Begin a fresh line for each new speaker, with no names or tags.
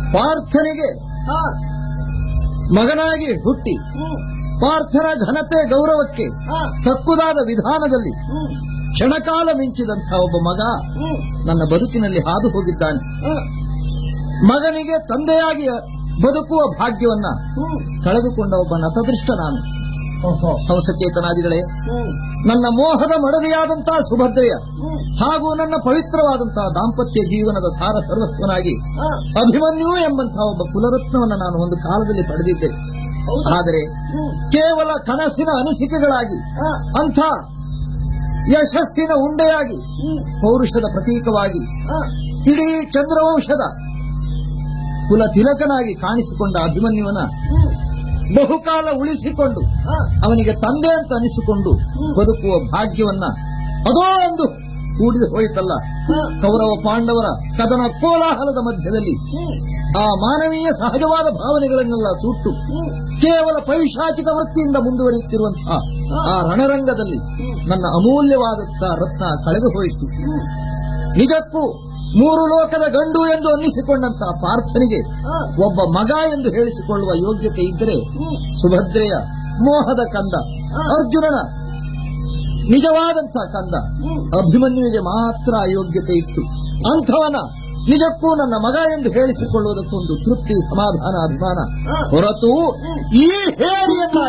ಪಾರ್ಥನಿಗೆ
ಹಾ
ಮಗನಾಗಿ ಹುಟ್ಟಿ
ಹ್ಮ್
ಪಾರ್ಥನ ಘನತೆ ಗೌರವಕ್ಕೆ
ಹಾ
ತಕ್ಕುದಾದ ವಿಧಾನದಲ್ಲಿ
ಹ್ಮ್
ಕ್ಷಣಕಾಲ ಮಿಂಚಿದಂಥ ಒಬ್ಬ ಮಗ
ಹ್ಮ್
ನನ್ನ ಬದುಕಿನಲ್ಲಿ ಹಾದು ಹೋಗಿದ್ದಾನೆ
ಹಾ
ಮಗನಿಗೆ ತಂದೆಯಾಗಿ ಬದುಕುವ ಭಾಗ್ಯವನ್ನ
ಹ್ಮ್
ಕಳೆದುಕೊಂಡ ಒಬ್ಬ ನತದೃಷ್ಟ ನಾನು
ಓಹೋ
ಹಂಸಕೇತನಾದಿಗಳೇ
ಹ್ಮ್
ನನ್ನ ಮೋಹದ ಮಡದಿಯಾದಂತಹ ಸುಭದ್ರೆಯ
ಹ್ಮ್
ಹಾಗೂ ನನ್ನ ಪವಿತ್ರವಾದಂತಹ ದಾಂಪತ್ಯ ಜೀವನದ ಸಾರ ಸರ್ವಸ್ವನಾಗಿ
ಹಾ
ಅಭಿಮನ್ಯು ಎಂಬಂತಹ ಒಬ್ಬ ಕುಲರತ್ನವನ್ನು ನಾನು ಒಂದು ಕಾಲದಲ್ಲಿ ಪಡೆದಿದ್ದೆ
ಹೌದಾ
ಆದರೆ
ಹ್ಮ್
ಕೇವಲ ಕನಸಿನ ಅನಿಸಿಕೆಗಳಾಗಿ
ಹಾ
ಅಂಥ ಯಶಸ್ಸಿನ ಉಂಡೆಯಾಗಿ
ಹ್ಮ್
ಪೌರುಷದ ಪ್ರತೀಕವಾಗಿ
ಹಾ
ಇಡೀ ಚಂದ್ರವಂಶದ ಕುಲ ತಿಲಕನಾಗಿ ಕಾಣಿಸಿಕೊಂಡ ಅಭಿಮನ್ಯುವನ
ಹ್ಮ್
ಬಹುಕಾಲ ಉಳಿಸಿಕೊಂಡು
ಹಾ
ಅವನಿಗೆ ತಂದೆ ಅಂತ ಅನಿಸಿಕೊಂಡು ಬದುಕುವ ಭಾಗ್ಯವನ್ನ ಅದೋ ಒಂದು ಕೂಡಿದು ಹೋಯಿತಲ್ಲ
ಹಾ
ಕೌರವ ಪಾಂಡವರ ಕದನ ಕೋಲಾಹಲದ ಮಧ್ಯದಲ್ಲಿ
ಹ್ಮ್
ಆ ಮಾನವೀಯ ಸಹಜವಾದ ಭಾವನೆಗಳನ್ನೆಲ್ಲ ಸುಟ್ಟು
ಹ್ಮ್
ಕೇವಲ ಪೈಶಾಚಿಕ ವೃತ್ತಿಯಿಂದ ಮುಂದುವರಿಯುತ್ತಿರುವಂತಹ ಆ ರಣರಂಗದಲ್ಲಿ ನನ್ನ ಅಮೂಲ್ಯವಾದಂತಹ ರತ್ನ ಕಳೆದು ಹೋಯಿತು
ಹ್ಮ್
ನಿಜಕ್ಕೂ ಮೂರು ಲೋಕದ ಗಂಡು ಎಂದು ಅನ್ನಿಸಿಕೊಂಡಂತಹ ಪಾರ್ಥನಿಗೆ
ಹಾ
ಒಬ್ಬ ಮಗ ಎಂದು ಹೇಳಿಸಿಕೊಳ್ಳುವ ಯೋಗ್ಯತೆ ಇದ್ದರೆ
ಹ್ಮ್
ಸುಭದ್ರೆಯ ಮೋಹದ ಕಂದ ಅರ್ಜುನನ ನಿಜವಾದಂತಹ ಕಂದ
ಹ್ಮ್
ಅಭಿಮನ್ಯುವಿಗೆ ಮಾತ್ರ ಆ ಯೋಗ್ಯತೆ ಇತ್ತು ಅಂಥವನ ನಿಜಕ್ಕೂ ನನ್ನ ಮಗ ಎಂದು ಹೇಳಿಸಿಕೊಳ್ಳುವುದಕ್ಕೊಂದು ತೃಪ್ತಿ ಸಮಾಧಾನ ಅಭಿಮಾನ
ಹಾ
ಹೊರತು ಈ ಹೇರಿಯನ್ನ